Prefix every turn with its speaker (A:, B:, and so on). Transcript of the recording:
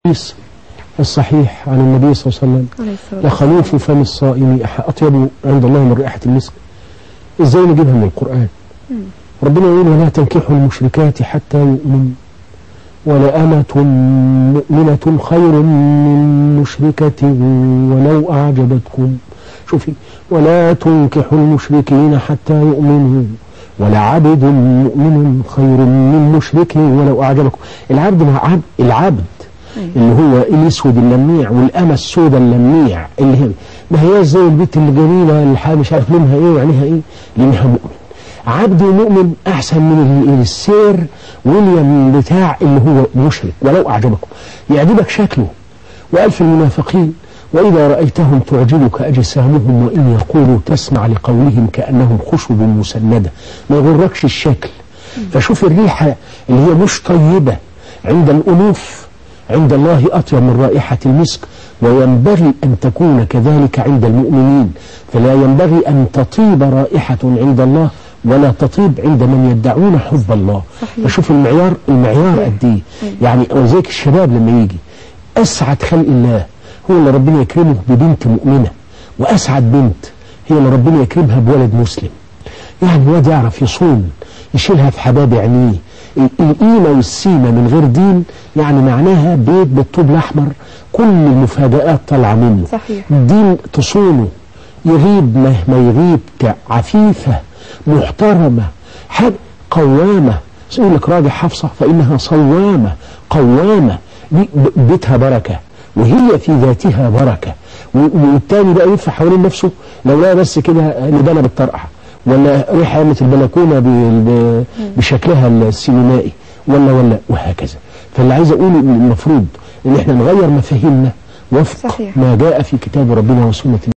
A: الحديث الصحيح عن النبي صلى الله عليه وسلم
B: عليه الصلاة والسلام
A: لخلوف فم الصائم أح- أطيب عند الله من رائحة المسك إزاي نجيبها من القرآن
B: مم.
A: ربنا يقول ولا تنكحوا المشركات حتى يؤمنوا ولأمة مؤمنة خير من مشركة ولو أعجبتكم شوفي ولا تنكحوا المشركين حتى يؤمنوا ولعبد مؤمن خير من مشرك ولو أعجبكم العبد مع عبد العبد
B: أيوة.
A: اللي هو الاسود اللميع والامه السوداء اللميع اللي هي ما هي زي البنت اللي جميله اللي حاجة مش عارف لونها ايه وعينيها ايه لانها مؤمن عبد مؤمن احسن من ال- السير ويليام بتاع اللي هو مشرك ولو اعجبكم يعجبك شكله والف المنافقين واذا رايتهم تعجبك اجسامهم وان يقولوا تسمع لقولهم كانهم خشب مسنده ما يغركش الشكل فشوف الريحه اللي هي مش طيبه عند الالوف عند الله أطيب من رائحة المسك وينبغي أن تكون كذلك عند المؤمنين فلا ينبغي أن تطيب رائحة عند الله ولا تطيب عند من يدعون حب الله
B: صحيح.
A: فشوف المعيار المعيار قد ايه يعني ولذلك الشباب لما يجي أسعد خلق الله هو اللي ربنا يكرمه ببنت مؤمنة وأسعد بنت هي اللي ربنا يكرمها بولد مسلم يعني واد يعرف يصوم يشيلها في حباب عينيه ال- القيمة والسيمة من غير دين يعني معناها بيت بالطوب الأحمر كل المفاجآت طالعة منه
B: صحيح.
A: الدين تصونه يغيب مهما يغيب ك- عفيفة محترمة حاجة قوامة يقول لك راجع حفصة فإنها صوامة قوامة دي ب- بيتها بركة وهي في ذاتها بركة و- والتاني بقى يلف حوالين نفسه لو لقى بس كده لبانة بالطرقعة ولا ريحة قامت البلكونة ب- ب- بشكلها السينمائي ولا ولا وهكذا فاللي عايز أقوله إن المفروض إن إحنا نغير مفاهيمنا وفق
B: صحيح.
A: ما جاء في كتاب ربنا وسنة